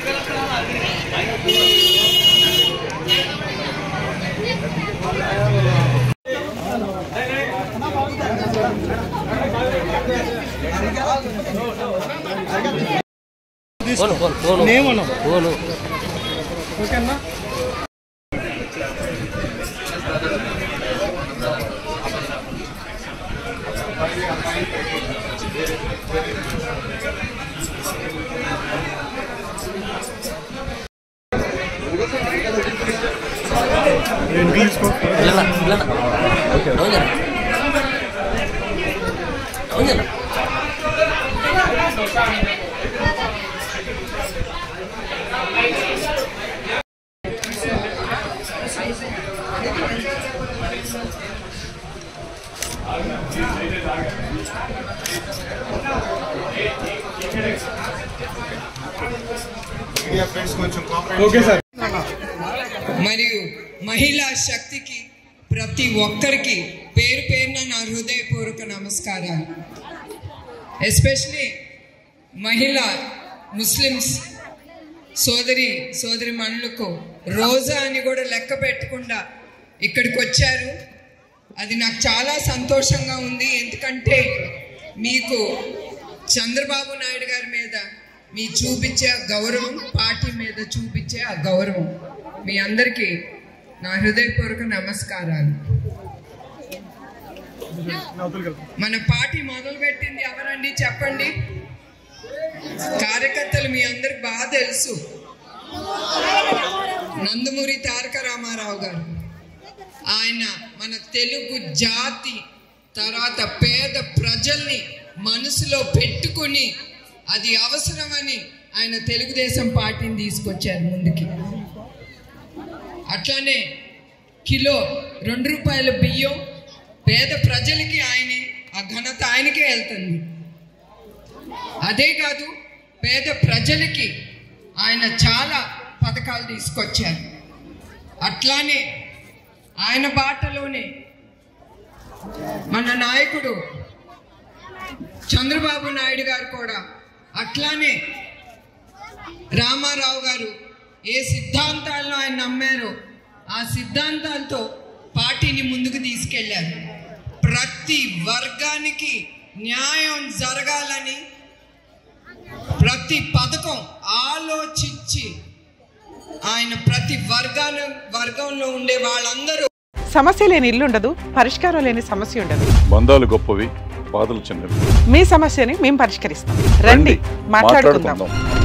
phone phone phone నేమను phone ఓకేనా తీసుకో ఇల్లనా ఇల్లనా డౌన్ చేయనా డౌన్ చేయనా ఓకే సార్ మరియు మహిళా శక్తికి ప్రతి ఒక్కరికి పేరు పేరున నా హృదయపూర్వక నమస్కారాలు ఎస్పెషలీ మహిళా ముస్లిమ్స్ సోదరి సోదరి మనులకు రోజా అని కూడా లెక్క పెట్టకుండా ఇక్కడికి వచ్చారు అది నాకు చాలా సంతోషంగా ఉంది ఎందుకంటే మీకు చంద్రబాబు నాయుడు గారి మీద మీ చూపించే ఆ గౌరవం పార్టీ మీద చూపించే ఆ గౌరవం మీ అందరికీ నా హృదయపూర్వక నమస్కారాలు మన పార్టీ మొదలు పెట్టింది ఎవరండి చెప్పండి కార్యకర్తలు మీ అందరికి బాగా తెలుసు నందమూరి తారక రామారావు గారు ఆయన మన తెలుగు జాతి తర్వాత పేద ప్రజల్ని మనసులో పెట్టుకుని అది అవసరమని ఆయన తెలుగుదేశం పార్టీని తీసుకొచ్చారు ముందుకి అట్లానే కిలో రెండు రూపాయల బియ్యం పేద ప్రజలకి ఆయనే ఆ ఘనత ఆయనకే వెళ్తుంది అదే కాదు పేద ప్రజలకి ఆయన చాలా పథకాలు తీసుకొచ్చారు అట్లానే ఆయన బాటలోనే మన నాయకుడు చంద్రబాబు నాయుడు గారు కూడా అట్లానే రామారావు గారు ఏ సిద్ధాంతాలను ఆయన నమ్మారో ఆ సిద్ధాంతాలతో పార్టీని ముందుకు తీసుకెళ్లారు ప్రతి వర్గానికి న్యాయం జరగాలని ప్రతి పథకం ఆలోచించి ఆయన ప్రతి వర్గాన వర్గంలో ఉండే వాళ్ళందరూ సమస్య లేని ఇల్లు ఉండదు పరిష్కారం లేని సమస్య ఉండదు బంధాలు గొప్పవి బాధలు చిన్నవి మీ సమస్యని మేము పరిష్కరిస్తాం రండి మాట్లాడుకుందాం మాట్లాడుకుందాం